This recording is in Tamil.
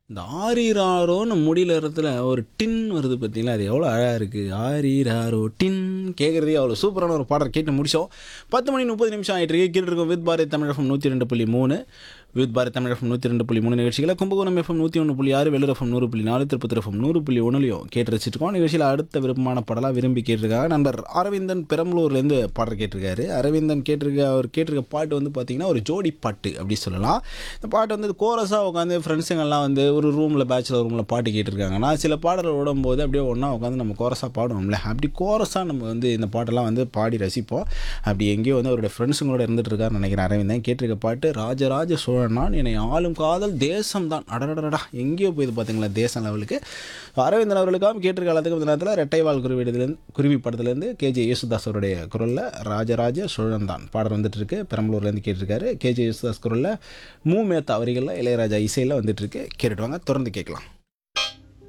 இந்த ஆரீராரோன்னு முடியல இடத்துல ஒரு டின் வருது பார்த்தீங்களா அது எவ்வளோ அழகாக இருக்குது ஆரீராரோ டின் கேட்குறதே அவ்வளோ சூப்பரான ஒரு பாடல் கேட்டு முடிச்சோம் பத்து மணி முப்பது நிமிஷம் ஆகிட்டு இருக்கு கேட்டு இருக்கோம் வித் பாரத் தமிழ் எஃப்எம் நூற்றி ரெண்டு புள்ளி மூணு வித் பாரத் தமிழ் எஃப்எம் நூற்றி ரெண்டு புள்ளி மூணு நிகழ்ச்சிகளை கும்பகோணம் எஃப்எம் நூற்றி ஒன்று புள்ளி ஆறு வெள்ளூர் எஃப்எம் நூறு புள்ளி நாலு திருப்பத்தூர் எஃப்எம் நூறு புள்ளி ஒன்றுலையும் கேட்டு ரசிச்சிருக்கோம் நிகழ்ச்சியில் அடுத்த விருப்பமான பாடலாக விரும்பி கேட்டிருக்காங்க நண்பர் அரவிந்தன் பெரம்பலூர்லேருந்து பாடல் கேட்டிருக்காரு அரவிந்தன் கேட்டிருக்க அவர் கேட்டிருக்க பாட்டு வந்து பார்த்தீங்கன்னா ஒரு ஜோடி பாட்டு அப்படி சொல்லலாம் இந்த பாட்டு வந்து கோரஸாக உட்காந்து ஃப்ரெண்ட்ஸுங்கெல்லாம் வந்து ஒரு ரூமில் பேச்சுலர் ரூமில் பாட்டு கேட்டிருக்காங்கன்னா சில பாடல்கள் விடும்போது அப்படியே ஒன்றா உட்காந்து நம்ம கோரஸாக பாடுவோம்ல அப்படி கோரஸாக நம்ம வந்து இந்த பாட்டெல்லாம் வந்து பாடி ரசிப்போம் அப்படி எங்கேயோ வந்து அவருடைய ஃப்ரெண்ட்ஸுங்களோட இருந்துட்டு இருக்காருன்னு நினைக்கிறேன் அரவிந்தன் கேட்டிருக்க பாட்டு ராஜராஜ சோழன் நான் என்னை ஆளும் காதல் தேசம் தான் அடடடடா எங்கேயோ போயிது பார்த்தீங்களா தேசம் லெவலுக்கு அரவிந்தன் அவர்களுக்காக கேட்டிருக்க காலத்துக்கு இந்த நேரத்தில் ரெட்டைவால் குருவிடத்துலேருந்து குருவி படத்துலேருந்து கேஜே யேசுதாஸ் அவருடைய குரலில் ராஜராஜ சோழன் தான் பாடல் வந்துட்டு இருக்கு பெரம்பலூர்லேருந்து கேட்டிருக்காரு கேஜே யேசுதாஸ் குரலில் மூ மேத்தா வரிகளில் இளையராஜா இசையில் வந்துட்டு இருக்கு கேட்டுட்டு வாங்க தொடர்ந்து கேட்கலாம்